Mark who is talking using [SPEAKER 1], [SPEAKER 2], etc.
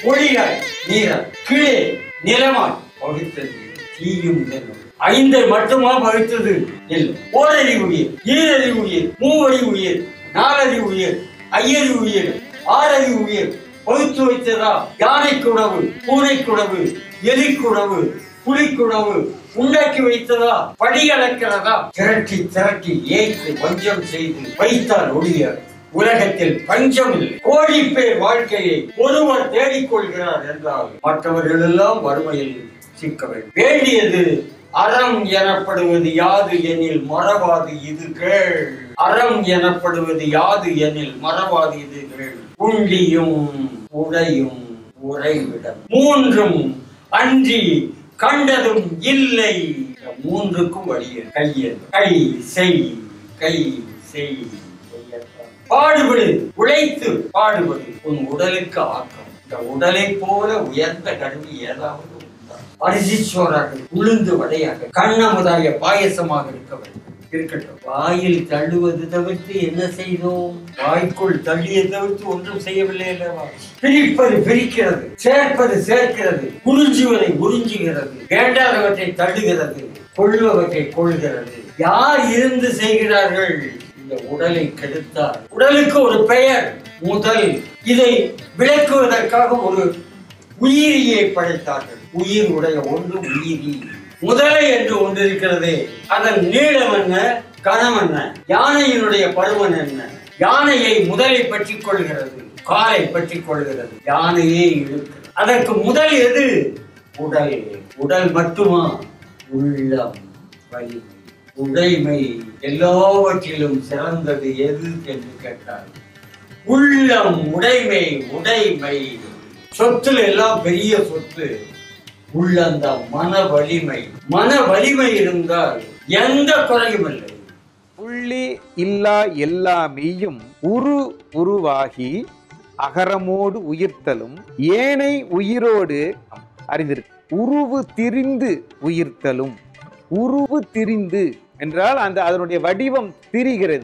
[SPEAKER 1] ஒளியாய் நீராய் கீழே நிலமாய் பகுத்தது தீயும் நிலம் ஐந்தை மட்டுமா பகுத்தது இல்லை ஓரறி உயிர் ஈரறி உயிர் மூவடி உயிர் நாலறி உயிர் ஐயறி உயிர் ஆறறி உயிர் பகுத்து வைத்ததா யானைக்குடவு பூனைக்குடவு எலிக்குடவு புலிக்குடவு உண்டாக்கி வைத்ததா படி அளக்கிறதா திரட்டி திரட்டி ஏய்த்து வஞ்சம் செய்து வைத்தால் ஒழிய உலகத்தில் பஞ்சம் இல்லை கோடி பேர் வாழ்க்கையை ஒருவர் தேடிக்கொள்கிறார் என்றால் மற்றவர்கள் எல்லாம் வறுமையில் சிக்க வேண்டும் வேண்டியது அறம் எனப்படுவது யாது எனில் மறவாது இது கேள் அறம் எனப்படுவது யாது எனில் மறவாது இது கேள் உண்டியும் உடையும் உறைவிடம் மூன்றும் அன்றி கண்டதும் இல்லை இந்த மூன்றுக்கும் வழிய கையல் கை செய் கை செய் செய்யத்தான். பாடுபடு உழைத்து பாடுபடு உன் உடலுக்கு ஆக்கம் இந்த உடலை போல உயர்ந்த கருவி ஏதாவது உண்டா? அரிசிச்சோறாக உளுந்து வடையாக கண்ணமுதாய பாயசமாக இருக்க வேண்டும் இருக்கட்டும் வாயில் தள்ளுவது தவிர்த்து என்ன செய்தோம் வாய்க்குள் தள்ளிய தவிர்த்து ஒன்றும் செய்யவில்லை அல்லவா பிரிப்பது பிரிக்கிறது சேர்ப்பது சேர்க்கிறது உறிஞ்சுவதை உறிஞ்சுகிறது வேண்டாதவற்றை தள்ளுகிறது கொள்பவற்றை கொள்கிறது யார் இருந்து செய்கிறார்கள் இந்த உடலை கெடுத்தார் உடலுக்கு ஒரு பெயர் முதல் இதை விளக்குவதற்காக ஒரு உயிரியை படைத்தார்கள் உயிர் உடைய ஒன்று உயிரி முதலை என்று ஒன்று இருக்கிறது அதன் நீளம் என்ன கனம் என்ன யானையினுடைய பருமன் என்ன யானையை முதலை பற்றிக் கொள்கிறது காலை பற்றிக் கொள்கிறது யானையே இழுக்கிறது அதற்கு முதல் எது உடல் உடல் மட்டுமா உள்ளம் வலிமை உடைமை எல்லாவற்றிலும் சிறந்தது எது என்று கேட்டார் உள்ளம் உடைமை உடைமை சொத்துல எல்லாம் பெரிய சொத்து உள்ளந்தான் மன வலிமை மன வலிமை இருந்தால் எந்த குறையும் இல்லை
[SPEAKER 2] புள்ளி இல்லா எல்லா மெய்யும் உரு உருவாகி அகரமோடு உயிர்த்தலும் ஏனை உயிரோடு அறிந்திருக்கு உருவு திரிந்து உயிர்த்தலும் உருவு திரிந்து என்றால் அந்த அதனுடைய வடிவம் திரிகிறது